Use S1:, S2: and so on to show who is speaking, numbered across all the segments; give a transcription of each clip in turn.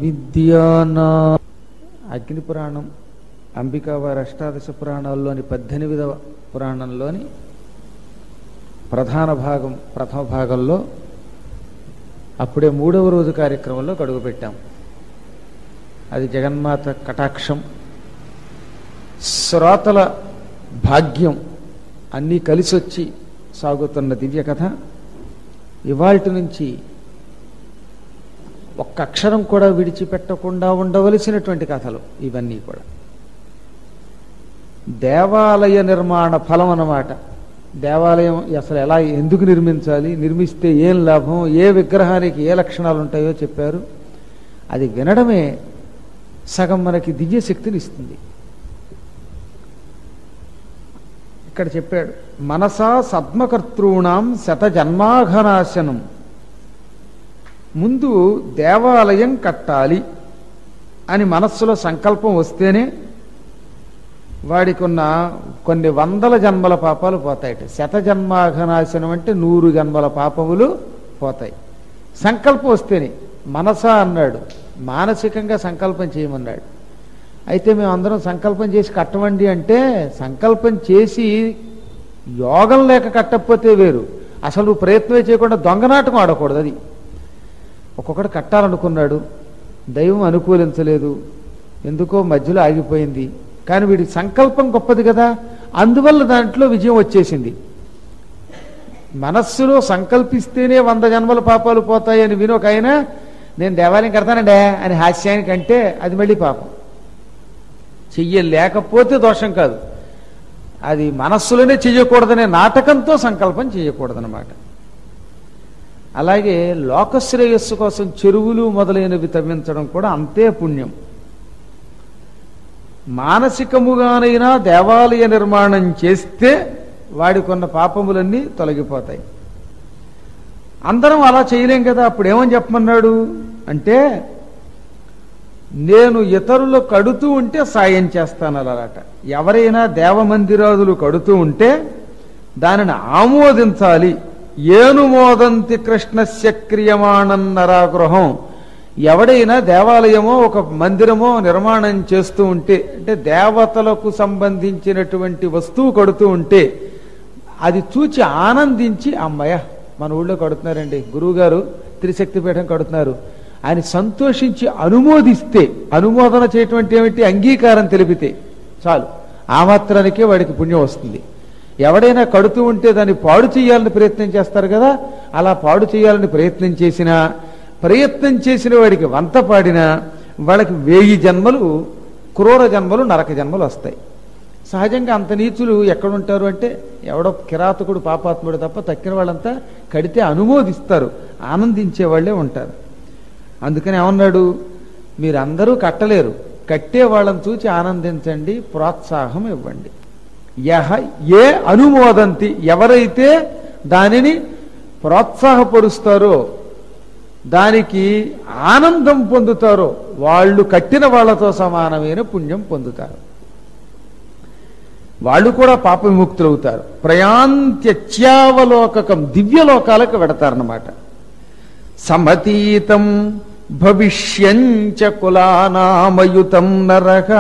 S1: విద్యానా అగ్ని పురాణం అంబికావారి అష్టాదశ పురాణాల్లోని పద్దెనిమిదవ పురాణంలోని ప్రధాన భాగం ప్రథమ భాగంలో అప్పుడే మూడవ రోజు కార్యక్రమంలో గడుగు పెట్టాం అది జగన్మాత కటాక్షం శ్రోతల భాగ్యం అన్నీ కలిసొచ్చి సాగుతున్న దివ్య కథ ఇవాల్టి నుంచి ఒక్క అక్షరం కూడా విడిచిపెట్టకుండా ఉండవలసినటువంటి కథలు ఇవన్నీ కూడా దేవాలయ నిర్మాణ ఫలం అన్నమాట దేవాలయం అసలు ఎలా ఎందుకు నిర్మించాలి నిర్మిస్తే ఏం లాభం ఏ విగ్రహానికి ఏ లక్షణాలు ఉంటాయో చెప్పారు అది వినడమే సగం మనకి దివ్య శక్తిని ఇస్తుంది ఇక్కడ చెప్పాడు మనసా సద్మకర్తॄణం శత జన్మాఘనాశనం ముందు దేవాలయం కట్టాలి అని మనస్సులో సంకల్పం వస్తేనే వాడికి ఉన్న కొన్ని వందల జన్మల పాపాలు పోతాయట శత జన్మాఘనాశనం అంటే నూరు జన్మల పాపములు పోతాయి సంకల్పం వస్తేనే మనసా అన్నాడు మానసికంగా సంకల్పం చేయమన్నాడు అయితే మేము అందరం సంకల్పం చేసి కట్టమండి అంటే సంకల్పం చేసి యోగం లేక కట్టకపోతే వేరు అసలు నువ్వు ప్రయత్నమే చేయకుండా దొంగనాటకం ఆడకూడదు అది ఒక్కొక్కడు కట్టాలనుకున్నాడు దైవం అనుకూలించలేదు ఎందుకో మధ్యలో ఆగిపోయింది కానీ వీడి సంకల్పం గొప్పది కదా అందువల్ల దాంట్లో విజయం వచ్చేసింది మనస్సులో సంకల్పిస్తేనే వంద జన్మల పాపాలు పోతాయని విని ఒక ఆయన నేను దేవాలయం కడతానండే అని హాస్యానికి అంటే అది మళ్ళీ పాపం చెయ్యలేకపోతే దోషం కాదు అది మనస్సులోనే చెయ్యకూడదనే నాటకంతో సంకల్పం చేయకూడదనమాట అలాగే లోకశ్రేయస్సు కోసం చెరువులు మొదలైనవి తవ్వించడం కూడా అంతే పుణ్యం మానసికముగానైనా దేవాలయ నిర్మాణం చేస్తే వాడికొన్న పాపములన్నీ తొలగిపోతాయి అందరం అలా చేయలేం కదా అప్పుడు ఏమని చెప్పమన్నాడు అంటే నేను ఇతరులు కడుతూ ఉంటే సాయం చేస్తాను అలాట ఎవరైనా దేవమందిరాదులు కడుతూ ఉంటే దానిని ఆమోదించాలి ఏనుమోదంతి కృష్ణస్య క్రియమాణన్నరాగృహం ఎవడైనా దేవాలయమో ఒక మందిరమో నిర్మాణం చేస్తూ ఉంటే అంటే దేవతలకు సంబంధించినటువంటి వస్తువు కడుతూ ఉంటే అది చూచి ఆనందించి అమ్మయ్య మన ఊళ్ళో కడుతున్నారండి గురువుగారు త్రిశక్తి పీఠం కడుతున్నారు ఆయన సంతోషించి అనుమోదిస్తే అనుమోదన చేయటువంటి ఏమిటి అంగీకారం తెలిపితే చాలు ఆ మాత్రానికే వాడికి పుణ్యం వస్తుంది ఎవడైనా కడుతూ ఉంటే దాన్ని పాడు చేయాలని ప్రయత్నం చేస్తారు కదా అలా పాడు చేయాలని ప్రయత్నం చేసినా ప్రయత్నం చేసిన వాడికి వంత పాడినా వాళ్ళకి వేయి జన్మలు క్రూర జన్మలు నరక జన్మలు వస్తాయి సహజంగా అంత నీచులు ఎక్కడుంటారు అంటే ఎవడో కిరాతకుడు పాపాత్ముడు తప్ప తక్కిన వాళ్ళంతా కడితే అనుమోదిస్తారు ఆనందించే వాళ్ళే ఉంటారు అందుకని ఏమన్నాడు మీరందరూ కట్టలేరు కట్టే వాళ్ళని చూచి ఆనందించండి ప్రోత్సాహం ఇవ్వండి యహ ఏ అనుమోదంతి ఎవరైతే దానిని ప్రోత్సాహపరుస్తారో దానికి ఆనందం పొందుతారో వాళ్ళు కట్టిన వాళ్ళతో సమానమైన పుణ్యం పొందుతారు వాళ్ళు కూడా పాప విముక్తులు అవుతారు ప్రయాంత్యత్యావలోకకం దివ్యలోకాలకు వెడతారన్నమాట సమతీతం భవిష్యంచ కులానామయుతం నరగా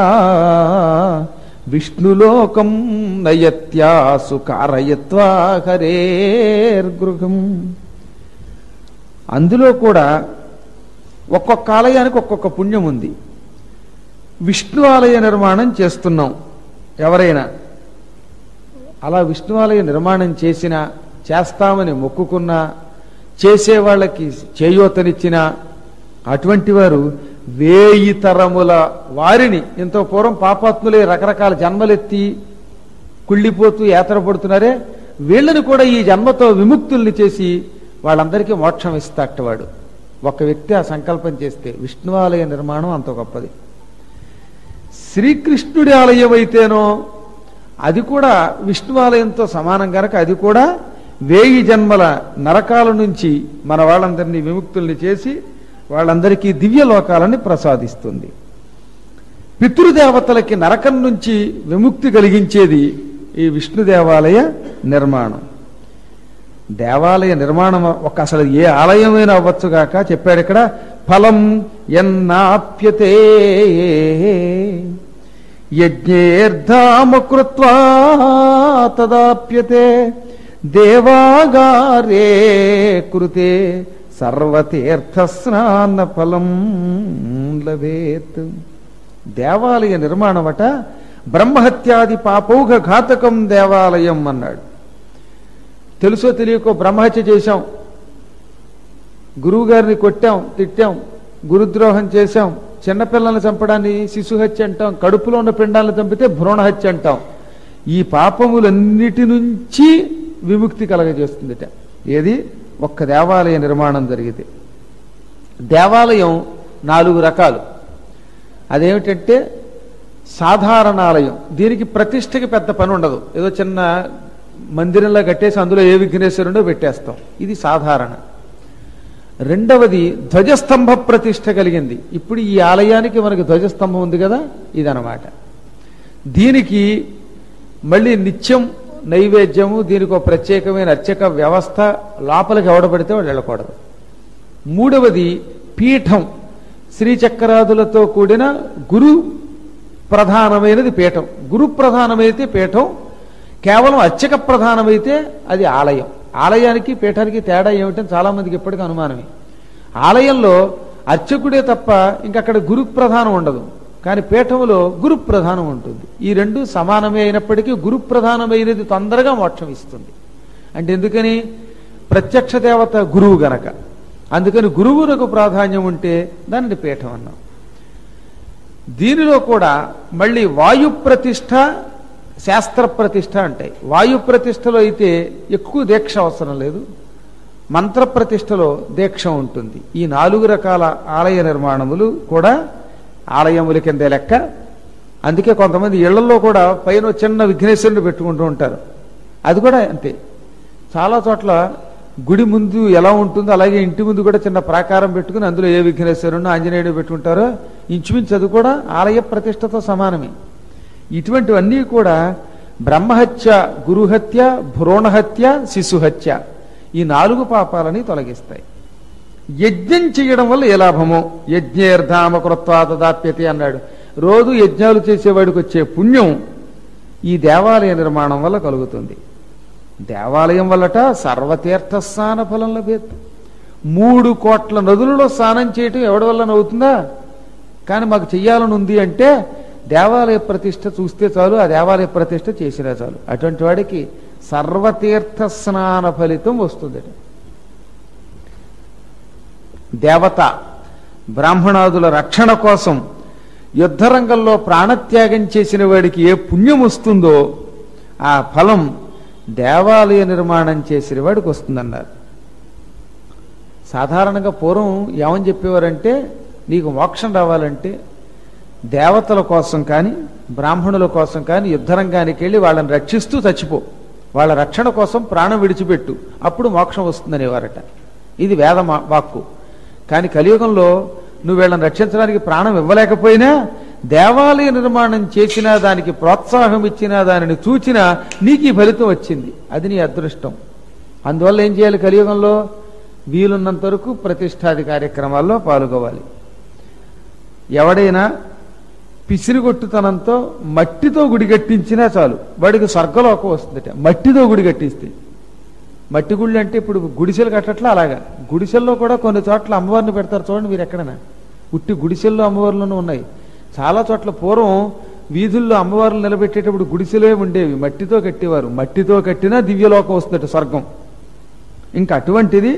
S1: విష్ణులోకం నయత్యాసు కారయత్వా హరేర్గృహం అందులో కూడా ఒక్కొక్క ఆలయానికి ఒక్కొక్క పుణ్యం ఉంది విష్ణు ఆలయ నిర్మాణం చేస్తున్నాం ఎవరైనా అలా విష్ణు ఆలయ నిర్మాణం చేసినా చేస్తామని మొక్కుకున్నా చేసే వాళ్ళకి చేయూతనిచ్చిన అటువంటి వారు వేయి తరముల వారిని ఎంతో పూర్వం పాపాత్ములే రకరకాల జన్మలెత్తి కుళ్ళిపోతూ యాత్ర పడుతున్నారే వీళ్ళని కూడా ఈ జన్మతో విముక్తుల్ని చేసి వాళ్ళందరికీ మోక్షం ఇస్తాటవాడు ఒక వ్యక్తి ఆ సంకల్పం చేస్తే విష్ణువాలయ నిర్మాణం అంత గొప్పది శ్రీకృష్ణుడి ఆలయం అయితేనో అది కూడా విష్ణువాలయంతో సమానం గనక అది కూడా వేయి జన్మల నరకాల నుంచి మన వాళ్ళందరినీ విముక్తుల్ని చేసి వాళ్ళందరికీ దివ్య లోకాలని ప్రసాదిస్తుంది పితృదేవతలకి నరకం నుంచి విముక్తి కలిగించేది ఈ విష్ణు దేవాలయ నిర్మాణం దేవాలయ నిర్మాణం ఒక అసలు ఏ ఆలయమైనా అవ్వచ్చుగాక చెప్పాడు ఇక్కడ ఫలం ఎన్నాప్యతే యజ్ఞేర్ధామ కృత్వా తదాప్యతే దేవాగారే కృతే సర్వతీర్థ స్నాన ఫలం లభేత్ దేవాలయ నిర్మాణమట బ్రహ్మహత్యాది పాపౌఘ ఘాతకం దేవాలయం అన్నాడు తెలుసో తెలియకో బ్రహ్మహత్య చేశాం గురువుగారిని కొట్టాం తిట్టాం గురుద్రోహం చేశాం చిన్నపిల్లల్ని చంపడాన్ని శిశుహత్య అంటాం కడుపులో ఉన్న పిండాలను చంపితే భ్రూణహత్య అంటాం ఈ పాపములన్నిటి నుంచి విముక్తి కలగజేస్తుందిట ఏది ఒక్క దేవాలయ నిర్మాణం జరిగితే దేవాలయం నాలుగు రకాలు అదేమిటంటే సాధారణాలయం దీనికి ప్రతిష్టకి పెద్ద పని ఉండదు ఏదో చిన్న మందిరంలో కట్టేసి అందులో ఏ విఘ్నేశ్వరుడో పెట్టేస్తాం ఇది సాధారణ రెండవది ధ్వజస్తంభ ప్రతిష్ట కలిగింది ఇప్పుడు ఈ ఆలయానికి మనకి ధ్వజస్తంభం ఉంది కదా ఇదనమాట దీనికి మళ్ళీ నిత్యం నైవేద్యము దీనికి ఒక ప్రత్యేకమైన అర్చక వ్యవస్థ లోపలికి ఎవడబడితే వాడు వెళ్ళకూడదు మూడవది పీఠం శ్రీచక్రాదులతో కూడిన గురు ప్రధానమైనది పీఠం గురు ప్రధానమైతే పీఠం కేవలం అర్చక ప్రధానమైతే అది ఆలయం ఆలయానికి పీఠానికి తేడా ఏమిటని చాలా మందికి ఇప్పటికీ అనుమానమే ఆలయంలో అర్చకుడే తప్ప ఇంకక్కడ గురు ప్రధానం ఉండదు కానీ పీఠములో గురు ప్రధానం ఉంటుంది ఈ రెండు సమానమే అయినప్పటికీ గురు ప్రధానమైనది తొందరగా మోక్షం ఇస్తుంది అంటే ఎందుకని ప్రత్యక్ష దేవత గురువు గనక అందుకని గురువులకు ప్రాధాన్యం ఉంటే దానిని పీఠం అన్నాం దీనిలో కూడా మళ్ళీ వాయు ప్రతిష్ట శాస్త్ర ప్రతిష్ట అంటాయి వాయు ప్రతిష్టలో అయితే ఎక్కువ దీక్ష అవసరం లేదు మంత్ర ప్రతిష్టలో దీక్ష ఉంటుంది ఈ నాలుగు రకాల ఆలయ నిర్మాణములు కూడా ఆలయముల కిందే లెక్క అందుకే కొంతమంది ఇళ్లలో కూడా పైన చిన్న విఘ్నేశ్వరుని పెట్టుకుంటూ ఉంటారు అది కూడా అంతే చాలా చోట్ల గుడి ముందు ఎలా ఉంటుందో అలాగే ఇంటి ముందు కూడా చిన్న ప్రాకారం పెట్టుకుని అందులో ఏ విఘ్నేశ్వరుడు ఆంజనేయుడు పెట్టుకుంటారో ఇంచుమించు అది కూడా ఆలయ ప్రతిష్టతో సమానమే ఇటువంటివన్నీ కూడా బ్రహ్మహత్య గురుహత్య భ్రూణహత్య శిశుహత్య ఈ నాలుగు పాపాలని తొలగిస్తాయి యజ్ఞం చేయడం వల్ల ఏ లాభమో యజ్ఞేర్ధామ కృత్వా తదాప్యతి అన్నాడు రోజు యజ్ఞాలు చేసేవాడికి వచ్చే పుణ్యం ఈ దేవాలయ నిర్మాణం వల్ల కలుగుతుంది దేవాలయం వల్లట సర్వతీర్థ స్నాన ఫలం లభ్యత మూడు కోట్ల నదులలో స్నానం చేయటం ఎవడి వల్ల అవుతుందా కానీ మాకు చెయ్యాలని ఉంది అంటే దేవాలయ ప్రతిష్ట చూస్తే చాలు ఆ దేవాలయ ప్రతిష్ట చేసినా చాలు అటువంటి వాడికి సర్వతీర్థ స్నాన ఫలితం వస్తుంది దేవత బ్రాహ్మణాదుల రక్షణ కోసం యుద్ధరంగంలో ప్రాణత్యాగం చేసిన వాడికి ఏ పుణ్యం వస్తుందో ఆ ఫలం దేవాలయ నిర్మాణం చేసిన వాడికి వస్తుందన్నారు సాధారణంగా పూర్వం ఏమని చెప్పేవారంటే నీకు మోక్షం రావాలంటే దేవతల కోసం కానీ బ్రాహ్మణుల కోసం కానీ యుద్ధరంగానికి వెళ్ళి వాళ్ళని రక్షిస్తూ చచ్చిపో వాళ్ళ రక్షణ కోసం ప్రాణం విడిచిపెట్టు అప్పుడు మోక్షం వస్తుందనేవారట ఇది వేద మా- వాక్కు కానీ కలియుగంలో నువ్వు వీళ్ళని రక్షించడానికి ప్రాణం ఇవ్వలేకపోయినా దేవాలయ నిర్మాణం చేసినా దానికి ప్రోత్సాహం ఇచ్చినా దానిని చూచినా నీకు ఈ ఫలితం వచ్చింది అది నీ అదృష్టం అందువల్ల ఏం చేయాలి కలియుగంలో వీలున్నంత వరకు ప్రతిష్టాది కార్యక్రమాల్లో పాల్గొవాలి ఎవడైనా పిసిరిగొట్టుతనంతో మట్టితో గుడి కట్టించినా చాలు వాడికి స్వర్గలోకం వస్తుందట మట్టితో గుడి కట్టిస్తే మట్టి గుళ్ళు అంటే ఇప్పుడు గుడిసెలు కట్టట్లా అలాగా గుడిసెల్లో కూడా కొన్ని చోట్ల అమ్మవారిని పెడతారు చూడండి మీరు ఎక్కడైనా ఉట్టి గుడిసెల్లో అమ్మవార్లను ఉన్నాయి చాలా చోట్ల పూర్వం వీధుల్లో అమ్మవార్లు నిలబెట్టేటప్పుడు గుడిసెలే ఉండేవి మట్టితో కట్టేవారు మట్టితో కట్టినా దివ్యలోకం వస్తుందట స్వర్గం ఇంకా అటువంటిది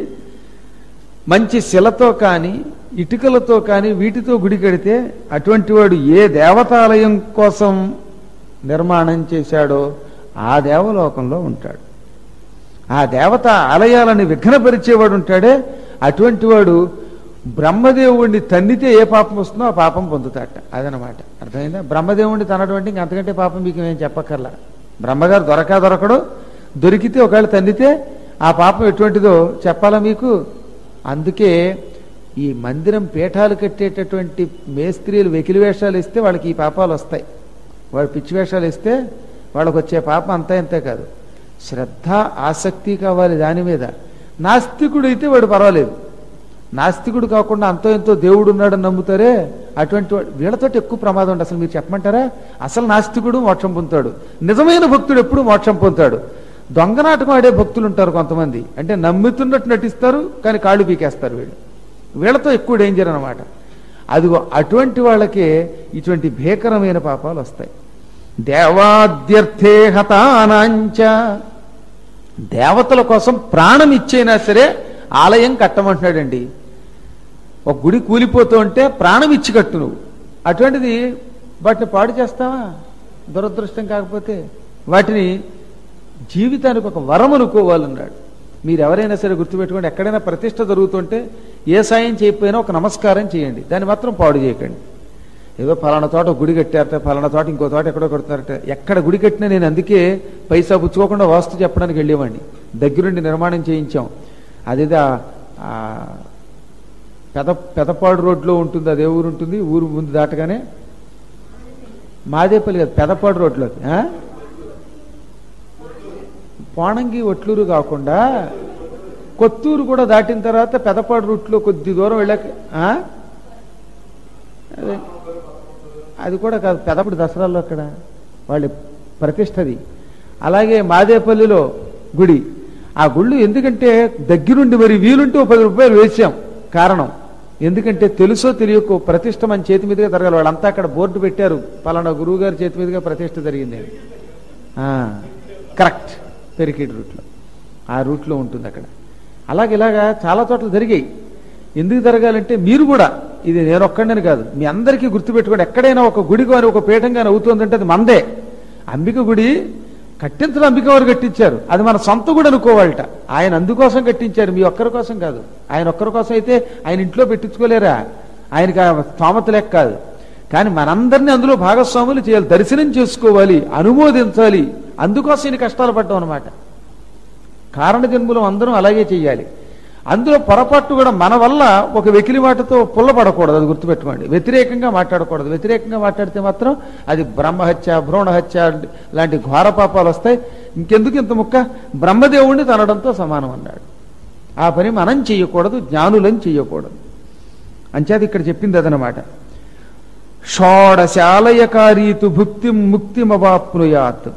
S1: మంచి శిలతో కానీ ఇటుకలతో కానీ వీటితో గుడి కడితే అటువంటి వాడు ఏ దేవతాలయం కోసం నిర్మాణం చేశాడో ఆ దేవలోకంలో ఉంటాడు ఆ దేవత ఆలయాలని విఘ్నపరిచేవాడు ఉంటాడే అటువంటి వాడు బ్రహ్మదేవుడిని తన్నితే ఏ పాపం వస్తుందో ఆ పాపం పొందుతాట అదనమాట అర్థమైందా బ్రహ్మదేవుడిని తనటువంటి ఇంక అంతకంటే పాపం మీకు ఏం చెప్పక్కర్లా బ్రహ్మగారు దొరకా దొరకడు దొరికితే ఒకవేళ తన్నితే ఆ పాపం ఎటువంటిదో చెప్పాలా మీకు అందుకే ఈ మందిరం పీఠాలు కట్టేటటువంటి మేస్త్రీలు వెకిలి వేషాలు ఇస్తే వాళ్ళకి ఈ పాపాలు వస్తాయి వాడు పిచ్చి వేషాలు ఇస్తే వాళ్ళకి వచ్చే పాపం అంతా ఇంతే కాదు శ్రద్ధ ఆసక్తి కావాలి దాని మీద నాస్తికుడు అయితే వాడు పర్వాలేదు నాస్తికుడు కాకుండా అంతో ఎంతో దేవుడు ఉన్నాడని నమ్ముతారే అటువంటి వాడు వీళ్ళతోటి ఎక్కువ ప్రమాదం ఉంది అసలు మీరు చెప్పమంటారా అసలు నాస్తికుడు మోక్షం పొందుతాడు నిజమైన భక్తుడు ఎప్పుడు మోక్షం పొందుతాడు దొంగనాటకం ఆడే భక్తులు ఉంటారు కొంతమంది అంటే నమ్ముతున్నట్టు నటిస్తారు కానీ కాళ్ళు పీకేస్తారు వీళ్ళు వీళ్ళతో ఎక్కువ డేంజర్ అనమాట అదిగో అటువంటి వాళ్ళకే ఇటువంటి భీకరమైన పాపాలు వస్తాయి దేవాద్యర్థే హతానాంచ దేవతల కోసం ప్రాణం ఇచ్చైనా సరే ఆలయం కట్టమంటున్నాడండి ఒక గుడి కూలిపోతూ ఉంటే ప్రాణం ఇచ్చి కట్టు నువ్వు అటువంటిది వాటిని పాడు చేస్తావా దురదృష్టం కాకపోతే వాటిని జీవితానికి ఒక వరం అనుకోవాలన్నాడు మీరు ఎవరైనా సరే గుర్తుపెట్టుకోండి ఎక్కడైనా ప్రతిష్ట జరుగుతుంటే ఏ సాయం చేయకపోయినా ఒక నమస్కారం చేయండి దాన్ని మాత్రం పాడు చేయకండి ఏదో ఫలానా తోట గుడి కట్టారట ఫలానా తోట ఇంకో తోట ఎక్కడో కడుతున్నారట ఎక్కడ గుడి కట్టినా నేను అందుకే పైసా పుచ్చుకోకుండా వాస్తు చెప్పడానికి వెళ్ళేవాడిని దగ్గరుండి నిర్మాణం చేయించాం అదేదో ఆ పెద పెదపాడు రోడ్లో ఉంటుంది అదే ఊరు ఉంటుంది ఊరు ముందు దాటగానే మాదేపల్లి కాదు పెదపాడు రోడ్లోకి ఆ? పోణంగి ఒట్లూరు కాకుండా కొత్తూరు కూడా దాటిన తర్వాత పెదపాడు రూట్లో కొద్ది దూరం వెళ్ళాక ఆ? అదే అది కూడా కాదు పెదపడి దసరాలో అక్కడ వాళ్ళ ప్రతిష్టది అలాగే మాదేపల్లిలో గుడి ఆ గుళ్ళు ఎందుకంటే దగ్గరుండి మరి వీలుంటే ఓ పది రూపాయలు వేసాం కారణం ఎందుకంటే తెలుసో తెలియకో ప్రతిష్ట మన చేతి మీదుగా జరగాలి వాళ్ళంతా అక్కడ బోర్డు పెట్టారు పలానా గురువు గారి చేతి మీదుగా ప్రతిష్ట జరిగింది అని. ఆ, కరెక్ట్ పెరికేడ్ రూట్లో ఆ రూట్లో ఉంటుంది అక్కడ అలాగే ఇలాగా చాలా చోట్ల జరిగాయి ఎందుకు జరగాలంటే మీరు కూడా ఇది నేను ఒక్కడని కాదు మీ అందరికీ గుర్తుపెట్టుకోండి ఎక్కడైనా ఒక గుడి కానీ ఒక పీఠం కానీ అవుతుందంటే అది మందే అంబిక గుడి కట్టించడం అంబిక వారు కట్టించారు అది మన సొంత గుడి అనుకోవాలట ఆయన అందుకోసం కట్టించారు మీ ఒక్కరి కోసం కాదు ఆయన ఒక్కరి కోసం అయితే ఆయన ఇంట్లో పెట్టించుకోలేరా ఆయనకి ఆ స్తోమత లెక్క కాదు కానీ మనందరినీ అందులో భాగస్వాములు చేయాలి దర్శనం చేసుకోవాలి అనుమోదించాలి అందుకోసం ఈయన కష్టాలు పడ్డాం అనమాట కారణ జన్ములం అందరం అలాగే చెయ్యాలి అందులో పొరపాటు కూడా మన వల్ల ఒక వెకిలి మాటతో పుల్లపడకూడదు అది గుర్తుపెట్టుకోండి వ్యతిరేకంగా మాట్లాడకూడదు వ్యతిరేకంగా మాట్లాడితే మాత్రం అది బ్రహ్మహత్య భ్రూణహత్య లాంటి ఘోర పాపాలు వస్తాయి ఇంకెందుకు ఇంత ముక్క బ్రహ్మదేవుణ్ణి తనడంతో సమానం అన్నాడు ఆ పని మనం చెయ్యకూడదు జ్ఞానులని చెయ్యకూడదు అంచేది ఇక్కడ చెప్పింది అదనమాట షోడశాలయకారీతు భుక్తి ముక్తిమవాప్నుయాత్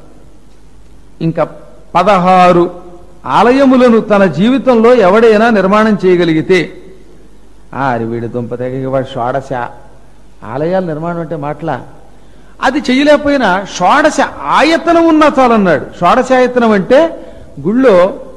S1: ఇంకా పదహారు ఆలయములను తన జీవితంలో ఎవడైనా నిర్మాణం చేయగలిగితే ఆ వీడి దుంప తెగ వాడు షోడశ ఆలయాల నిర్మాణం అంటే మాటలా అది చేయలేకపోయినా షోడశ ఆయతనం ఉన్నా చాలన్నాడు షోడశ ఆయతనం అంటే గుళ్ళో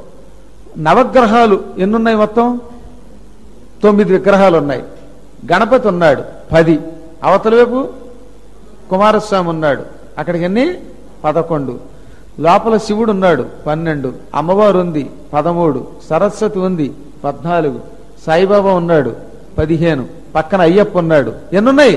S1: నవగ్రహాలు ఎన్నున్నాయి మొత్తం తొమ్మిది విగ్రహాలు ఉన్నాయి గణపతి ఉన్నాడు పది అవతల వైపు కుమారస్వామి ఉన్నాడు అక్కడికి ఎన్ని పదకొండు లోపల శివుడు ఉన్నాడు పన్నెండు అమ్మవారు ఉంది పదమూడు సరస్వతి ఉంది పద్నాలుగు సాయిబాబా ఉన్నాడు పదిహేను పక్కన అయ్యప్ప ఉన్నాడు ఎన్నున్నాయి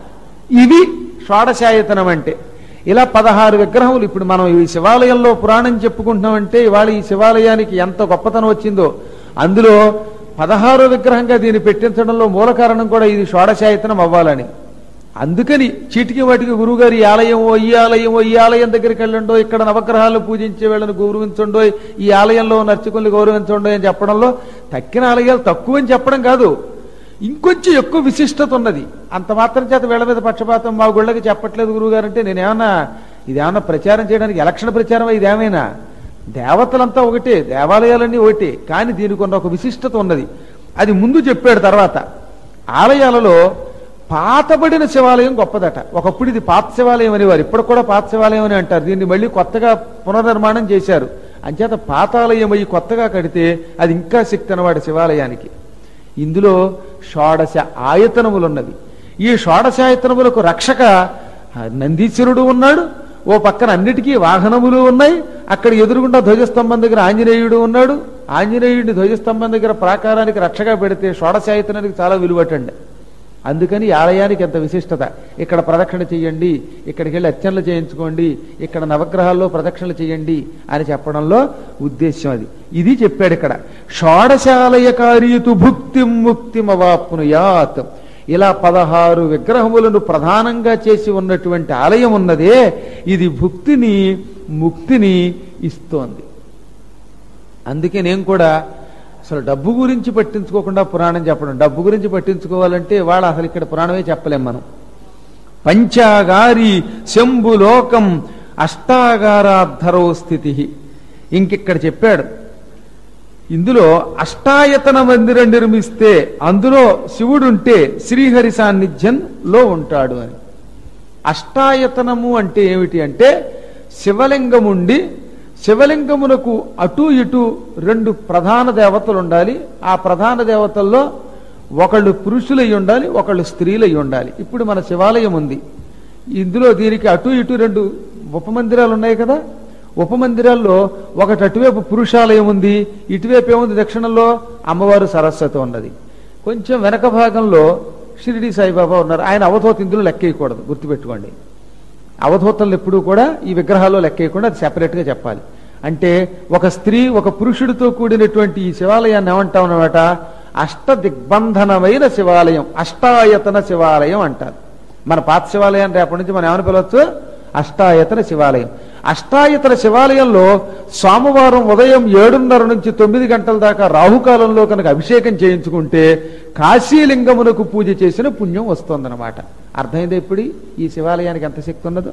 S1: ఇవి షోడశాయతనం అంటే ఇలా పదహారు విగ్రహములు ఇప్పుడు మనం ఈ శివాలయంలో పురాణం చెప్పుకుంటున్నామంటే ఇవాళ ఈ శివాలయానికి ఎంత గొప్పతనం వచ్చిందో అందులో పదహారో విగ్రహంగా దీన్ని పెట్టించడంలో మూల కారణం కూడా ఇది షోడశాయతనం అవ్వాలని అందుకని చీటికి వాటికి గురువుగారు ఈ ఆలయమో ఈ ఆలయమో ఈ ఆలయం దగ్గరికి వెళ్ళండో ఇక్కడ నవగ్రహాలు పూజించే వాళ్ళని గౌరవించండో ఈ ఆలయంలో ఉన్న అర్చకుల్ని గౌరవించండో అని చెప్పడంలో తక్కిన ఆలయాలు తక్కువ అని చెప్పడం కాదు ఇంకొంచెం ఎక్కువ విశిష్టత ఉన్నది అంత మాత్రం చేత వీళ్ళ మీద పక్షపాతం మా గుళ్ళకి చెప్పట్లేదు గురువుగారు అంటే నేనేమన్నా ఇదేమన్నా ప్రచారం చేయడానికి ఎలక్షన్ ప్రచారం ఇదేమైనా దేవతలంతా ఒకటే దేవాలయాలన్నీ ఒకటే కానీ దీనికి ఉన్న ఒక విశిష్టత ఉన్నది అది ముందు చెప్పాడు తర్వాత ఆలయాలలో పాతబడిన శివాలయం గొప్పదట ఒకప్పుడు ఇది పాత శివాలయం అనేవారు ఇప్పుడు కూడా పాత శివాలయం అని అంటారు దీన్ని మళ్ళీ కొత్తగా పునర్నిర్మాణం చేశారు అంచేత పాతాలయం అయ్యి కొత్తగా కడితే అది ఇంకా శక్తి అన్నవాడు శివాలయానికి ఇందులో షోడశ ఆయతనములున్నవి ఈ షోడశాయతనములకు రక్షక నందీశ్వరుడు ఉన్నాడు ఓ పక్కన అన్నిటికీ వాహనములు ఉన్నాయి అక్కడ ఎదురుగుండా ధ్వజస్తంభం దగ్గర ఆంజనేయుడు ఉన్నాడు ఆంజనేయుడిని ధ్వజస్తంభం దగ్గర ప్రాకారానికి రక్షగా పెడితే షోడశాయతనానికి చాలా విలువటండి అందుకని ఈ ఆలయానికి ఎంత విశిష్టత ఇక్కడ ప్రదక్షిణ చేయండి ఇక్కడికి వెళ్ళి అర్చనలు చేయించుకోండి ఇక్కడ నవగ్రహాల్లో ప్రదక్షిణలు చేయండి అని చెప్పడంలో ఉద్దేశ్యం అది ఇది చెప్పాడు ఇక్కడ షోడశాలయకారీతు భుక్తి ముక్తిమవాప్నుయాత్ ఇలా పదహారు విగ్రహములను ప్రధానంగా చేసి ఉన్నటువంటి ఆలయం ఉన్నదే ఇది భుక్తిని ముక్తిని ఇస్తోంది అందుకే నేను కూడా అసలు డబ్బు గురించి పట్టించుకోకుండా పురాణం చెప్పడం డబ్బు గురించి పట్టించుకోవాలంటే వాళ్ళ అసలు ఇక్కడ పురాణమే చెప్పలేం మనం పంచాగారి శంభులోకం అష్టాగారాధరో స్థితి ఇంకిక్కడ చెప్పాడు ఇందులో అష్టాయతన మందిరం నిర్మిస్తే అందులో శివుడుంటే శ్రీహరి సాన్నిధ్యంలో ఉంటాడు అని అష్టాయతనము అంటే ఏమిటి అంటే శివలింగముండి శివలింగమునకు అటు ఇటు రెండు ప్రధాన దేవతలు ఉండాలి ఆ ప్రధాన దేవతల్లో ఒకళ్ళు పురుషులై ఉండాలి ఒకళ్ళు స్త్రీలై ఉండాలి ఇప్పుడు మన శివాలయం ఉంది ఇందులో దీనికి అటు ఇటు రెండు ఉపమందిరాలు ఉన్నాయి కదా ఉపమందిరాల్లో ఒకటి అటువైపు పురుషాలయం ఉంది ఇటువైపు ఏముంది దక్షిణంలో అమ్మవారు సరస్వతి ఉన్నది కొంచెం వెనక భాగంలో షిరిడి సాయిబాబా ఉన్నారు ఆయన అవధూత ఇందులో లెక్కేయకూడదు గుర్తుపెట్టుకోండి అవధూతలు ఎప్పుడూ కూడా ఈ విగ్రహాల్లో లెక్కేయకుండా అది సెపరేట్గా చెప్పాలి అంటే ఒక స్త్రీ ఒక పురుషుడితో కూడినటువంటి ఈ శివాలయాన్ని ఏమంటాం అన్నమాట అష్ట దిగ్బంధనమైన శివాలయం అష్టాయతన శివాలయం అంటారు మన పాత శివాలయం రేపటి నుంచి మనం ఏమని పిలవచ్చు అష్టాయతన శివాలయం అష్టాయతన శివాలయంలో సోమవారం ఉదయం ఏడున్నర నుంచి తొమ్మిది గంటల దాకా రాహుకాలంలో కనుక అభిషేకం చేయించుకుంటే కాశీలింగమునకు పూజ చేసిన పుణ్యం వస్తుందన్నమాట అర్థమైంది ఇప్పుడు ఈ శివాలయానికి ఎంత శక్తి ఉన్నదో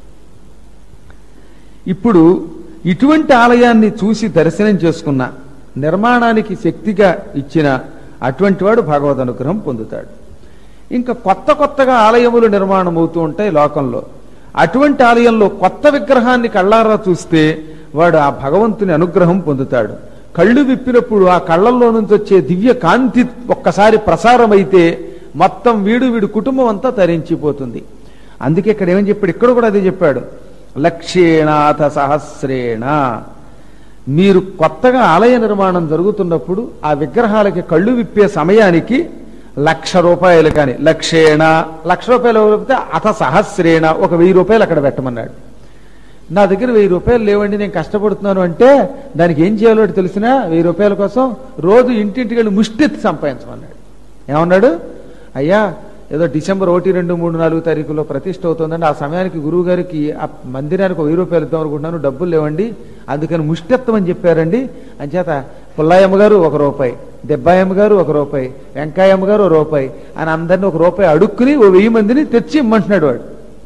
S1: ఇప్పుడు ఇటువంటి ఆలయాన్ని చూసి దర్శనం చేసుకున్న నిర్మాణానికి శక్తిగా ఇచ్చిన అటువంటి వాడు భగవద్ అనుగ్రహం పొందుతాడు ఇంకా కొత్త కొత్తగా ఆలయములు నిర్మాణం అవుతూ ఉంటాయి లోకంలో అటువంటి ఆలయంలో కొత్త విగ్రహాన్ని కళ్ళారా చూస్తే వాడు ఆ భగవంతుని అనుగ్రహం పొందుతాడు కళ్ళు విప్పినప్పుడు ఆ కళ్ళల్లో నుంచి వచ్చే దివ్య కాంతి ఒక్కసారి ప్రసారమైతే మొత్తం వీడు వీడు కుటుంబం అంతా తరించిపోతుంది అందుకే ఇక్కడ ఏమని చెప్పాడు ఇక్కడ కూడా అదే చెప్పాడు లక్షేణాథ సహస్రేణ మీరు కొత్తగా ఆలయ నిర్మాణం జరుగుతున్నప్పుడు ఆ విగ్రహాలకి కళ్ళు విప్పే సమయానికి లక్ష రూపాయలు కానీ లక్షేణ లక్ష రూపాయలు ఇవ్వకపోతే అథ సహస్రేణ ఒక వెయ్యి రూపాయలు అక్కడ పెట్టమన్నాడు నా దగ్గర వెయ్యి రూపాయలు లేవండి నేను కష్టపడుతున్నాను అంటే దానికి ఏం చేయాలో తెలిసినా వెయ్యి రూపాయల కోసం రోజు ఇంటింటికి వెళ్ళి ముష్టెత్తి సంపాదించమన్నాడు ఏమన్నాడు అయ్యా ఏదో డిసెంబర్ ఒకటి రెండు మూడు నాలుగు తారీఖులో ప్రతిష్ట అవుతుందండి ఆ సమయానికి గురువు గారికి ఆ మందిరానికి ఒక వెయ్యి రూపాయలు ఇద్దాం అనుకుంటున్నాను డబ్బులు లేవండి అందుకని ముష్టెత్తమని చెప్పారండి అంచేత పుల్లాయమ్మ గారు ఒక రూపాయి దెబ్బాయమ్మ గారు ఒక రూపాయి వెంకాయమ్మ గారు ఒక రూపాయి అని అందరిని ఒక రూపాయి అడుక్కుని ఓ వెయ్యి మందిని తెచ్చి ఇమ్మంటున్నాడు వాడు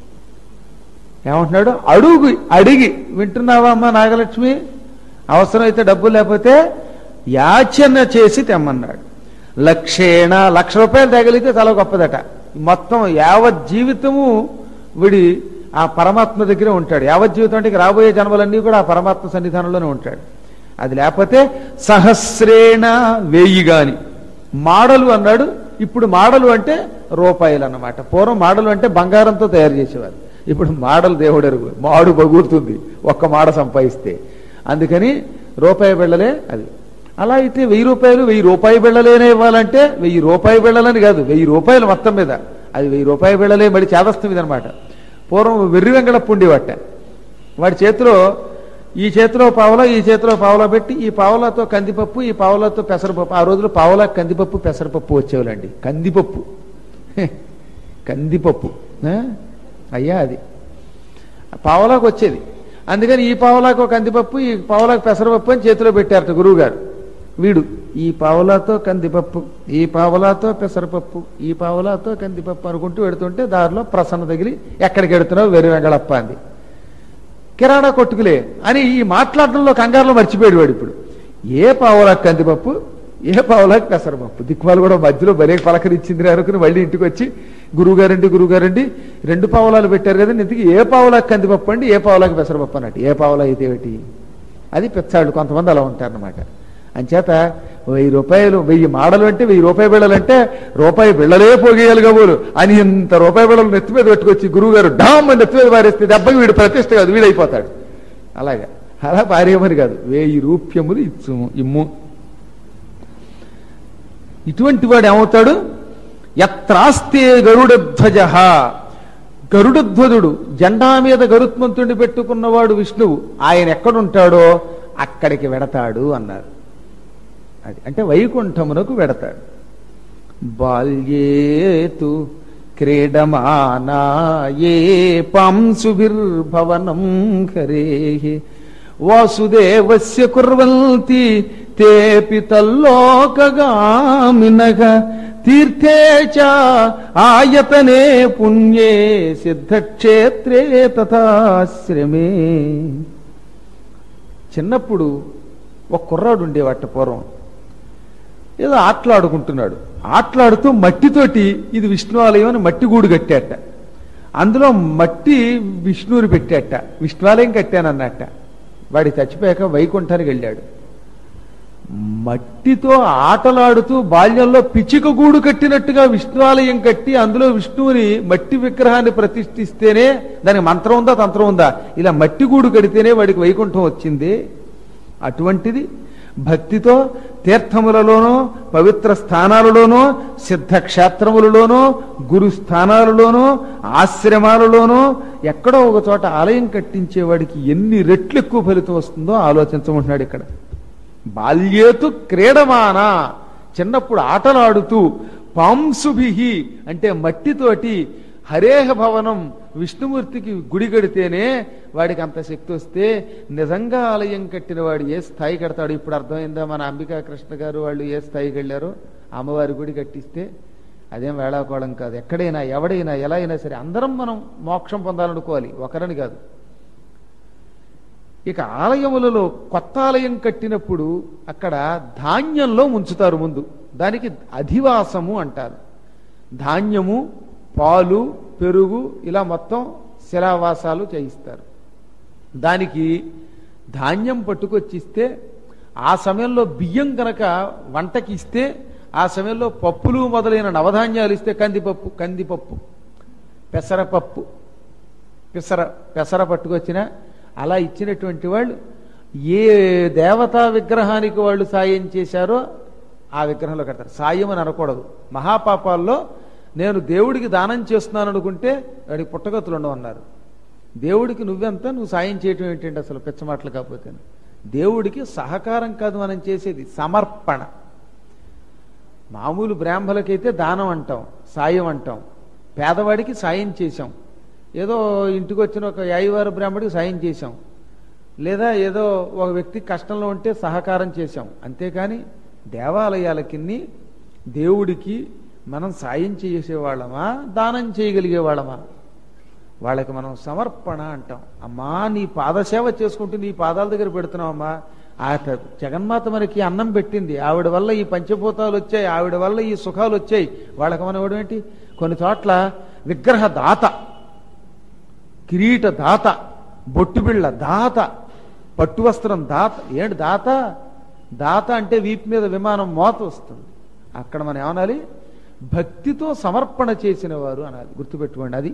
S1: ఏమంటున్నాడు అడుగు అడిగి వింటున్నావా అమ్మా నాగలక్ష్మి అవసరమైతే డబ్బులు లేకపోతే యాచన చేసి తెమ్మన్నాడు లక్షేణ లక్ష రూపాయలు తగిలితే చాలా గొప్పదట మొత్తం యావత్ జీవితము విడి ఆ పరమాత్మ దగ్గరే ఉంటాడు యావత్ జీవితం అంటే ఇక రాబోయే జన్మలన్నీ కూడా ఆ పరమాత్మ సన్నిధానంలోనే ఉంటాడు అది లేకపోతే సహస్రేణ వేయి గాని మాడలు అన్నాడు ఇప్పుడు మాడలు అంటే రూపాయలు అన్నమాట పూర్వం మాడలు అంటే బంగారంతో తయారు చేసేవారు ఇప్పుడు మాడలు దేవుడు ఎరుగు మాడు బగురుతుంది ఒక్క మాడ సంపాదిస్తే అందుకని రూపాయి బిళ్ళలే అది అలా అయితే వెయ్యి రూపాయలు వెయ్యి రూపాయి బిళ్ళలేనే ఇవ్వాలంటే వెయ్యి రూపాయి బిళ్ళలని కాదు వెయ్యి రూపాయలు మొత్తం మీద అది వెయ్యి రూపాయి బిళ్ళలే మళ్ళీ చేదస్తం అనమాట పూర్వం వెర్రి వెంగళప్పు ఉండేవట వాడి చేతిలో ఈ చేతిలో పావలా ఈ చేతిలో పావలా పెట్టి ఈ పావలాతో కందిపప్పు ఈ పావలాతో పెసరపప్పు ఆ రోజుల్లో పావలా కందిపప్పు పెసరపప్పు వచ్చేవాళ్ళండి కందిపప్పు హె, కందిపప్పు ఆ? అయ్యా అది పావలాకు వచ్చేది అందుకని ఈ పావలాకు కందిపప్పు ఈ పావలాకు పెసరపప్పు అని చేతిలో పెట్టారట గురువు గారు వీడు ఈ పావలాతో కందిపప్పు ఈ పావలాతో పెసరపప్పు ఈ పావలాతో కందిపప్పు అనుకుంటూ వెడుతుంటే దారిలో ప్రసన్న తగిలి ఎక్కడికి వెడుతున్నావు వెర్రి వెంగళప్ప అంది కిరాణా కొట్టుకులే అని ఈ మాట్లాడడంలో కంగారులో మర్చిపోయాడు వాడు ఇప్పుడు ఏ పావులాకు కందిపప్పు ఏ పావులాకు పెసరపప్పు దిక్కుమాలు కూడా మధ్యలో భలే పలకరించింది అనుకుని మళ్ళీ ఇంటికి వచ్చి గురువుగారండి గురువుగారండి రెండు పావులాలు పెట్టారు కదండి ఇంతకీ ఏ పావులాకు కందిపప్పు అండి ఏ పావులాకు పెసరపప్పు అన్నట్టు ఏ పావులా అయితే ఏమిటి అది పెచ్చాళ్ళు కొంతమంది అలా ఉంటారన్నమాట అంచేత వెయ్యి రూపాయలు వెయ్యి మాడలు అంటే వెయ్యి రూపాయి బిళ్ళలంటే రూపాయి బిళ్ళలే పోగేయాలి కాబోలు అని ఇంత రూపాయి బిళ్ళలు నెత్తి మీద పెట్టుకొచ్చి గురువు గారు డామ్ అని నెత్తి మీద పారేస్తే దెబ్బకి వీడు ప్రతిష్ట కాదు వీడైపోతాడు అలాగా అలా పారేయమని కాదు వెయ్యి రూప్యములు ఇచ్చుము ఇమ్ము ఇటువంటి వాడు ఏమవుతాడు ఎత్రాస్తే గరుడధ్వజ గరుడధ్వజుడు జెండా మీద గరుత్మంతుడిని పెట్టుకున్నవాడు విష్ణువు ఆయన ఎక్కడుంటాడో అక్కడికి వెడతాడు అన్నారు అది అంటే వైకుంఠమునకు వెడతాడు బాల్యేతు క్రీడమానాయే పాంసుభిర్భవనం హరే వాసుదేవస్య కుర్వంతి తేపి తల్లోకగామినగ తీర్థే చ ఆయతనే పుణ్యే సిద్ధక్షేత్రే తథాశ్రమే చిన్నప్పుడు ఒక కుర్రాడు ఉండేవాట పూర్వం ఏదో ఆటలాడుకుంటున్నాడు ఆటలాడుతూ మట్టితోటి ఇది విష్ణు ఆలయం అని మట్టి గూడు కట్టాట అందులో మట్టి విష్ణువుని పెట్టాట విష్ణువాలయం కట్టానన్నట్ట వాడి చచ్చిపోయాక వైకుంఠానికి వెళ్ళాడు మట్టితో ఆటలాడుతూ బాల్యంలో పిచ్చిక గూడు కట్టినట్టుగా విష్ణువాలయం కట్టి అందులో విష్ణువుని మట్టి విగ్రహాన్ని ప్రతిష్ఠిస్తేనే దానికి మంత్రం ఉందా తంత్రం ఉందా ఇలా మట్టి గూడు కడితేనే వాడికి వైకుంఠం వచ్చింది అటువంటిది భక్తితో తీర్థములలోనో పవిత్ర స్థానాలలోనో సిద్ధ క్షేత్రములలోనో గురు స్థానాలలోనో ఆశ్రమాలలోనో ఎక్కడో ఒక చోట ఆలయం కట్టించేవాడికి ఎన్ని రెట్లు ఎక్కువ ఫలితం వస్తుందో ఆలోచించమంటున్నాడు ఇక్కడ బాల్యేతు క్రీడమాన చిన్నప్పుడు ఆటలాడుతూ పాంసుభి అంటే మట్టితోటి హరేహ భవనం విష్ణుమూర్తికి గుడి కడితేనే వాడికి అంత శక్తి వస్తే నిజంగా ఆలయం కట్టిన వాడు ఏ స్థాయి కడతాడు ఇప్పుడు అర్థమైందా మన అంబికా కృష్ణ గారు వాళ్ళు ఏ స్థాయికి వెళ్ళారో అమ్మవారి గుడి కట్టిస్తే అదేం వేళాకోళం కాదు ఎక్కడైనా ఎవడైనా ఎలా అయినా సరే అందరం మనం మోక్షం పొందాలనుకోవాలి ఒకరని కాదు ఇక ఆలయములలో కొత్త ఆలయం కట్టినప్పుడు అక్కడ ధాన్యంలో ముంచుతారు ముందు దానికి అధివాసము అంటారు ధాన్యము పాలు పెరుగు ఇలా మొత్తం శిలావాసాలు చేయిస్తారు దానికి ధాన్యం పట్టుకొచ్చిస్తే ఆ సమయంలో బియ్యం కనుక వంటకి ఇస్తే ఆ సమయంలో పప్పులు మొదలైన నవధాన్యాలు ఇస్తే కందిపప్పు కందిపప్పు పెసరపప్పు పెసర పెసర పట్టుకొచ్చిన అలా ఇచ్చినటువంటి వాళ్ళు ఏ దేవతా విగ్రహానికి వాళ్ళు సాయం చేశారో ఆ విగ్రహంలో కడతారు సాయం అని అనకూడదు మహాపాపాల్లో నేను దేవుడికి దానం చేస్తున్నాను అనుకుంటే వాడికి పుట్టగతులు ఉండవు అన్నారు దేవుడికి నువ్వెంత నువ్వు సాయం చేయటం ఏంటంటే అసలు పిచ్చమాటలు కాకపోతే దేవుడికి సహకారం కాదు మనం చేసేది సమర్పణ మామూలు బ్రాహ్మలకైతే దానం అంటాం సాయం అంటాం పేదవాడికి సాయం చేశాం ఏదో ఇంటికి వచ్చిన ఒక యాయివారు బ్రాహ్మడికి సాయం చేశాం లేదా ఏదో ఒక వ్యక్తి కష్టంలో ఉంటే సహకారం చేశాం అంతేకాని దేవాలయాలకి దేవుడికి మనం సాయం చేసేవాళ్ళమా దానం చేయగలిగే వాళ్ళమా వాళ్ళకి మనం సమర్పణ అంటాం అమ్మా నీ పాదసేవ చేసుకుంటూ నీ పాదాల దగ్గర పెడుతున్నావమ్మా ఆ జగన్మాత మనకి అన్నం పెట్టింది ఆవిడ వల్ల ఈ పంచభూతాలు వచ్చాయి ఆవిడ వల్ల ఈ సుఖాలు వచ్చాయి వాళ్ళకి మనం ఇవ్వడం ఏంటి కొన్ని చోట్ల విగ్రహ దాత కిరీట దాత బొట్టుబిళ్ళ దాత పట్టు వస్త్రం దాత ఏంటి దాత దాత అంటే వీపు మీద విమానం మోత వస్తుంది అక్కడ మనం ఏమనాలి భక్తితో సమర్పణ చేసిన వారు అనాలి గుర్తుపెట్టుకోండి అది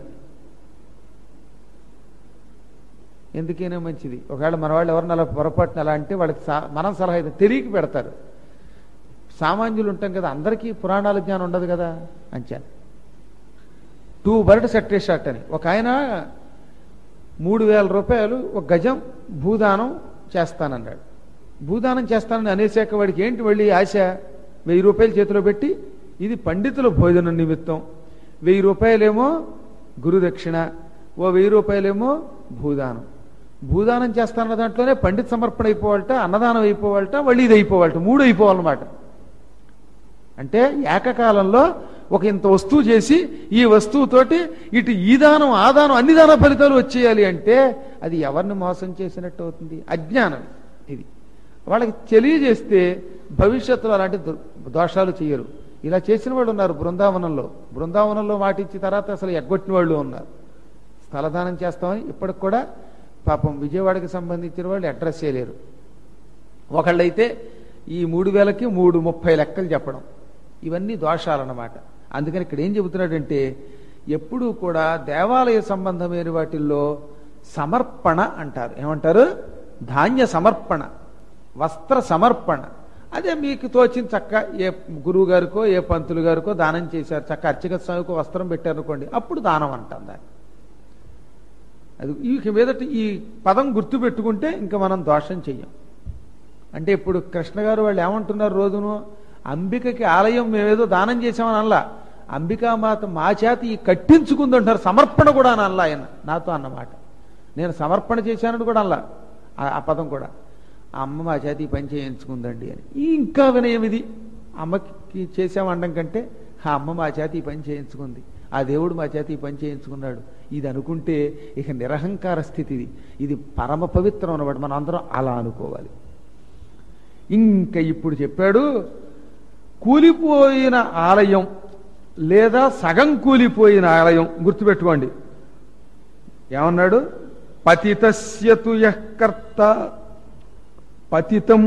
S1: ఎందుకైనా మంచిది ఒకవేళ మన వాళ్ళు ఎవరిని అలా పొరపాటున అలా అంటే వాళ్ళకి సా- మనం సలహా అయితే తెలియక పెడతారు సామాన్యులు ఉంటాం కదా అందరికీ పురాణాల జ్ఞానం ఉండదు కదా అంచాను టూ బర్డ్ సెట్ షాట్ అని ఒక ఆయన మూడు వేల రూపాయలు ఒక గజం భూదానం చేస్తానన్నాడు భూదానం చేస్తానని అనేసాక వాడికి ఏంటి మళ్ళీ ఆశ వెయ్యి రూపాయలు చేతిలో పెట్టి ఇది పండితుల భోజనం నిమిత్తం వెయ్యి రూపాయలేమో గురుదక్షిణ ఓ వెయ్యి రూపాయలేమో భూదానం భూదానం చేస్తాన్న దాంట్లోనే పండిత సమర్పణ అయిపోవాలట అన్నదానం అయిపోవాలట మళ్ళీ ఇది అయిపోవాలట మూడు అయిపోవాలన్నమాట అంటే ఏకకాలంలో ఒక ఇంత వస్తువు చేసి ఈ వస్తువుతోటి ఇటు ఈ దానం ఆ దానం అన్ని దాన ఫలితాలు వచ్చేయాలి అంటే అది ఎవరిని మోసం చేసినట్టు అవుతుంది అజ్ఞానం ఇది వాళ్ళకి తెలియజేస్తే భవిష్యత్తులో అలాంటి దో- దోషాలు చేయరు ఇలా చేసిన వాళ్ళు ఉన్నారు బృందావనంలో బృందావనంలో మాటిచ్చి తర్వాత అసలు ఎగ్గొట్టిన వాళ్ళు ఉన్నారు స్థలదానం చేస్తామని ఇప్పటికి కూడా పాపం విజయవాడకి సంబంధించిన వాళ్ళు అడ్రస్ చేయలేరు ఒకళ్ళైతే ఈ మూడు వేలకి మూడు ముప్పై లెక్కలు చెప్పడం ఇవన్నీ దోషాలన్నమాట అందుకని ఇక్కడ ఏం చెబుతున్నాడంటే ఎప్పుడూ కూడా దేవాలయ సంబంధమైన వాటిల్లో సమర్పణ అంటారు ఏమంటారు ధాన్య సమర్పణ వస్త్ర సమర్పణ అదే మీకు తోచిన చక్క ఏ గురువు గారికో ఏ పంతులు గారికో దానం చేశారు చక్క అర్చక స్వామికో వస్త్రం పెట్టారనుకోండి అప్పుడు దానం అంటాం దాన్ని అది ఈ మీదట ఈ పదం గుర్తు పెట్టుకుంటే ఇంకా మనం దోషం చెయ్యం అంటే ఇప్పుడు కృష్ణ గారు వాళ్ళు ఏమంటున్నారు రోజును అంబికకి ఆలయం మేమేదో దానం చేసామని అనలా అంబికామాత మా చేత ఈ కట్టించుకుందంటారు సమర్పణ కూడా అని అనలా ఆయన నాతో అన్నమాట నేను సమర్పణ చేశానని కూడా అనలా ఆ- ఆ పదం కూడా ఆ అమ్మ మా చేతి ఈ పని చేయించుకుందండి అని ఇంకా వినయం ఇది అమ్మకి చేసామండం కంటే ఆ అమ్మ మా చేతి ఈ పని చేయించుకుంది ఆ దేవుడు మా చేతి ఈ పని చేయించుకున్నాడు ఇది అనుకుంటే ఇక నిరహంకార స్థితి ఇది ఇది పరమ పవిత్రం అనమాట మనం అందరం అలా అనుకోవాలి ఇంకా ఇప్పుడు చెప్పాడు కూలిపోయిన ఆలయం లేదా సగం కూలిపోయిన ఆలయం గుర్తుపెట్టుకోండి ఏమన్నాడు పతితస్యతు యఃకర్త పతితం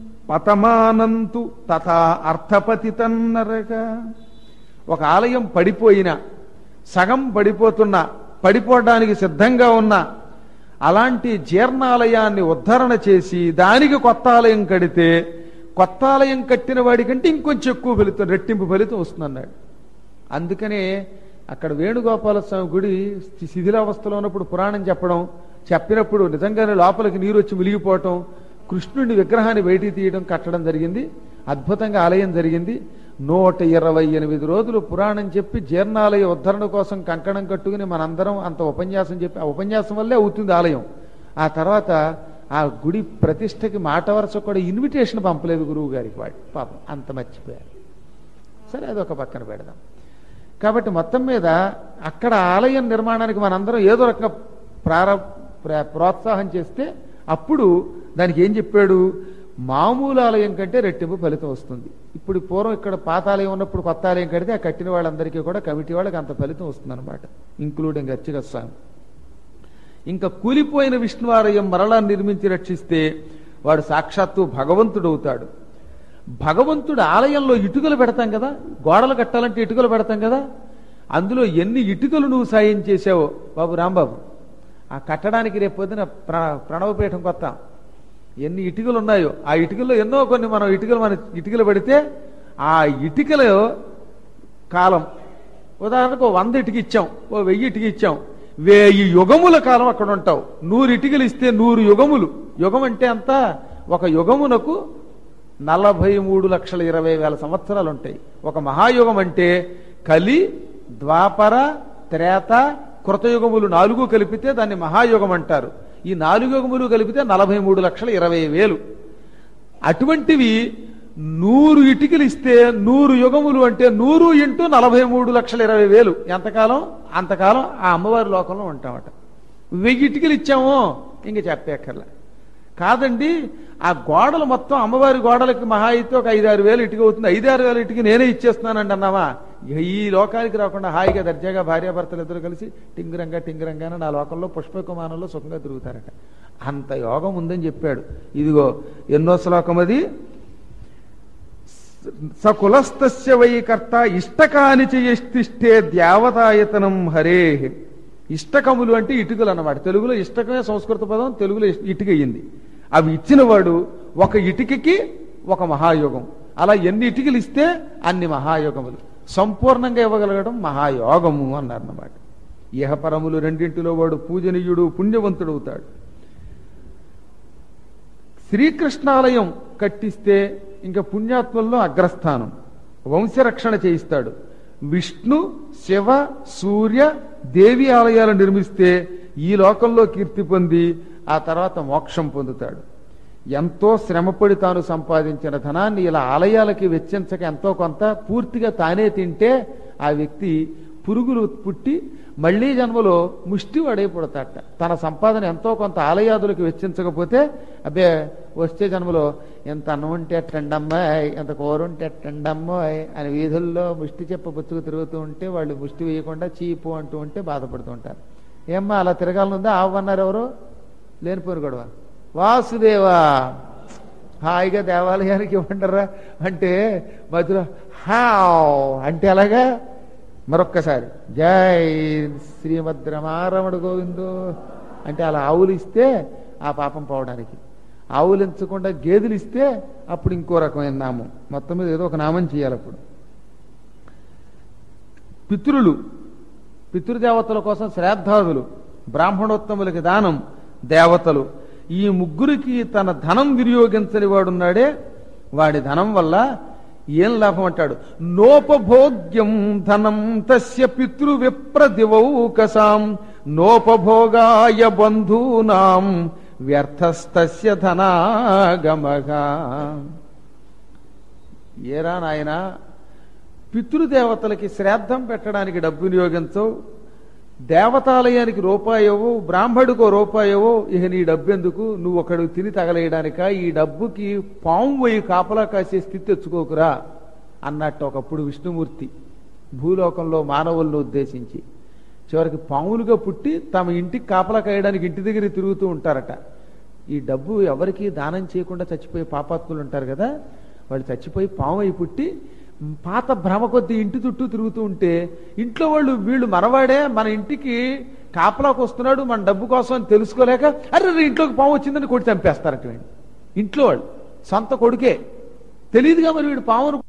S1: పతమానంతు తథా అర్థపతితన్నరగా ఒక ఆలయం పడిపోయినా సగం పడిపోతున్నా పడిపోవడానికి సిద్ధంగా ఉన్న అలాంటి జీర్ణాలయాన్ని ఉద్ధరణ చేసి దానికి కొత్త ఆలయం కడితే కొత్త ఆలయం కట్టిన వాడికంటే ఇంకొంచెం ఎక్కువ ఫలితం రెట్టింపు ఫలితం వస్తుందన్నాడు అందుకనే అక్కడ వేణుగోపాల స్వామి గుడి శిథిలావస్థలో ఉన్నప్పుడు పురాణం చెప్పడం చెప్పినప్పుడు నిజంగానే లోపలికి నీరు వచ్చి మునిగిపోవటం కృష్ణుడి విగ్రహాన్ని బయటికి తీయడం కట్టడం జరిగింది అద్భుతంగా ఆలయం జరిగింది నూట ఇరవై ఎనిమిది రోజులు పురాణం చెప్పి జీర్ణాలయ ఉద్ధరణ కోసం కంకణం కట్టుకుని మనందరం అంత ఉపన్యాసం చెప్పి ఆ ఉపన్యాసం వల్లే అవుతుంది ఆలయం ఆ తర్వాత ఆ గుడి ప్రతిష్టకి మాట వరుస కూడా ఇన్విటేషన్ పంపలేదు గురువు గారికి వాడు పాపం అంత మర్చిపోయారు సరే అదొక పక్కన పెడదాం కాబట్టి మొత్తం మీద అక్కడ ఆలయం నిర్మాణానికి మనందరం ఏదో రకంగా ప్రార ప్ర- ప్రోత్సాహం చేస్తే అప్పుడు దానికి ఏం చెప్పాడు మామూలు ఆలయం కంటే రెట్టింపు ఫలితం వస్తుంది ఇప్పుడు పూర్వం ఇక్కడ పాత ఆలయం ఉన్నప్పుడు కొత్త ఆలయం కడితే ఆ కట్టిన వాళ్ళందరికీ కూడా కమిటీ వాళ్ళకి అంత ఫలితం వస్తుందన్నమాట ఇంక్లూడింగ్ అర్చక స్వామి ఇంకా కూలిపోయిన విష్ణువాలయం మరలా నిర్మించి రక్షిస్తే వాడు సాక్షాత్తు భగవంతుడు అవుతాడు భగవంతుడు ఆలయంలో ఇటుకలు పెడతాం కదా గోడలు కట్టాలంటే ఇటుకలు పెడతాం కదా అందులో ఎన్ని ఇటుకలు నువ్వు సాయం చేసావో బాబు రాంబాబు ఆ కట్టడానికి రేపు పొద్దున ప్ర ప్రణవపీఠం కొత్త ఎన్ని ఇటుకలు ఉన్నాయో ఆ ఇటుకల్లో ఎన్నో కొన్ని మనం ఇటుకలు మన ఇటుకలు పెడితే ఆ ఇటుకలో కాలం ఉదాహరణకు ఓ వంద ఇటుక ఇచ్చాం ఓ వెయ్యి ఇటుక ఇచ్చాం వెయ్యి యుగముల కాలం అక్కడ ఉంటావు నూరు ఇటుకలు ఇస్తే నూరు యుగములు యుగం అంటే అంత ఒక యుగమునకు నలభై మూడు లక్షల ఇరవై వేల సంవత్సరాలు ఉంటాయి ఒక మహాయుగం అంటే కలి ద్వాపర త్రేత కృతయుగములు నాలుగు కలిపితే దాన్ని మహాయుగం అంటారు ఈ నాలుగు యుగములు కలిపితే నలభై మూడు లక్షల ఇరవై వేలు అటువంటివి నూరు ఇటుకలు ఇస్తే నూరు యుగములు అంటే నూరు ఇంటూ నలభై మూడు లక్షల ఇరవై వేలు ఎంతకాలం అంతకాలం ఆ అమ్మవారి లోకంలో ఉంటామట వెయ్యి ఇటుకలు ఇచ్చామో ఇంక చెప్పేక్కర్లే కాదండి ఆ గోడలు మొత్తం అమ్మవారి గోడలకి మహా అయితే ఒక ఐదారు వేలు ఇటుక అవుతుంది ఐదారు వేల ఇటుక నేనే ఇచ్చేస్తున్నానండి అన్నావా ఇక ఈ లోకానికి రాకుండా హాయిగా దర్జాగా భార్యాభర్తలు ఇద్దరు కలిసి టింగురంగా టింగురంగా నా లోకంలో పుష్పకుమానంలో సుఖంగా తిరుగుతారట అంత యోగం ఉందని చెప్పాడు ఇదిగో ఎన్నో శ్లోకం అది సకులస్తస్య వై కర్త ఇష్టకాని చేష్టిష్టే ద్యావతాయతనం హరే ఇష్టకములు అంటే ఇటుకలు అన్నమాట తెలుగులో ఇష్టకమే సంస్కృత పదం తెలుగులో ఇష్- ఇటుక అయ్యింది అవి ఇచ్చినవాడు ఒక ఇటుకకి ఒక మహాయోగం అలా ఎన్ని ఇటుకలు ఇస్తే అన్ని మహాయోగములు సంపూర్ణంగా ఇవ్వగలగడం మహాయోగము అన్నారన్నమాట ఇహపరములు రెండింటిలో వాడు పూజనీయుడు పుణ్యవంతుడు అవుతాడు శ్రీకృష్ణాలయం కట్టిస్తే ఇంకా పుణ్యాత్మల్లో అగ్రస్థానం వంశరక్షణ చేయిస్తాడు విష్ణు శివ సూర్య దేవి ఆలయాలు నిర్మిస్తే ఈ లోకంలో కీర్తి పొంది ఆ తర్వాత మోక్షం పొందుతాడు ఎంతో శ్రమపడి తాను సంపాదించిన ధనాన్ని ఇలా ఆలయాలకి వెచ్చించక ఎంతో కొంత పూర్తిగా తానే తింటే ఆ వ్యక్తి పురుగులు పుట్టి మళ్లీ జన్మలో ముష్టివాడై పుడతాట తన సంపాదన ఎంతో కొంత ఆలయాదులకు వెచ్చించకపోతే అబ్బే వచ్చే జన్మలో ఎంత అన్నం ఉంటే ఎట్టండమ్మాయ్ ఎంత కూర ఉంటే ఎట్టండమ్మాయ్ అని వీధుల్లో ముష్టి చెప్ప బుచ్చుకు తిరుగుతూ ఉంటే వాళ్ళు ముష్టి వేయకుండా చీపు అంటూ ఉంటే బాధపడుతూ ఉంటారు ఏమ్మా అలా తిరగాలనుందా ఆవన్నారు ఎవరు లేనిపోయిన గొడవ వాసుదేవా హాయిగా దేవాలయానికి ఇవ్వండరా అంటే మధ్యలో హావ్ అంటే అలాగా మరొక్కసారి జై శ్రీమద్ రమారమణ గోవిందో అంటే అలా ఆవులు ఇస్తే ఆ పాపం పోవడానికి ఆవులు ఎంచకుండా గేదెలు ఇస్తే అప్పుడు ఇంకో రకమైన నామం మొత్తం మీద ఏదో ఒక నామం చేయాలి అప్పుడు పితృలు పితృదేవతల కోసం శ్రాద్ధాదులు బ్రాహ్మణోత్తములకి దానం దేవతలు ఈ ముగ్గురికి తన ధనం వినియోగించని వాడున్నాడే వాడి ధనం వల్ల ఏం లాభం అంటాడు నోపభోగ్యం ధనం తస్య పితృవిప్రదివౌకసాం నోపభోగాయ బంధూనాం వ్యర్థస్తస్య ధనాగమగా ఏరా నాయన పితృదేవతలకి శ్రాద్ధం పెట్టడానికి డబ్బు వినియోగించవు దేవతాలయానికి రూపాయవో బ్రాహ్మడికో రూపాయవో ఇక నీ డబ్బు ఎందుకు నువ్వు ఒకడు తిని తగలేయడానిక ఈ డబ్బుకి పాము పోయి కాపలా కాసే స్థితి తెచ్చుకోకురా అన్నట్టు ఒకప్పుడు విష్ణుమూర్తి భూలోకంలో మానవులను ఉద్దేశించి చివరికి పాములుగా పుట్టి తమ ఇంటికి కాపలా కాయడానికి ఇంటి దగ్గర తిరుగుతూ ఉంటారట ఈ డబ్బు ఎవరికి దానం చేయకుండా చచ్చిపోయే పాపాత్ములు ఉంటారు కదా వాళ్ళు చచ్చిపోయి పాము అయి పుట్టి పాత భ్రమ కొద్ది ఇంటి చుట్టూ తిరుగుతూ ఉంటే ఇంట్లో వాళ్ళు వీళ్ళు మనవాడే మన ఇంటికి కాపలాకు వస్తున్నాడు మన డబ్బు కోసం అని తెలుసుకోలేక అరే రే, ఇంట్లోకి పాము వచ్చిందని కొట్టి చంపేస్తారట వీడిని. ఇంట్లో వాళ్ళు సొంత కొడుకే తెలియదుగా మరి వీడు పామును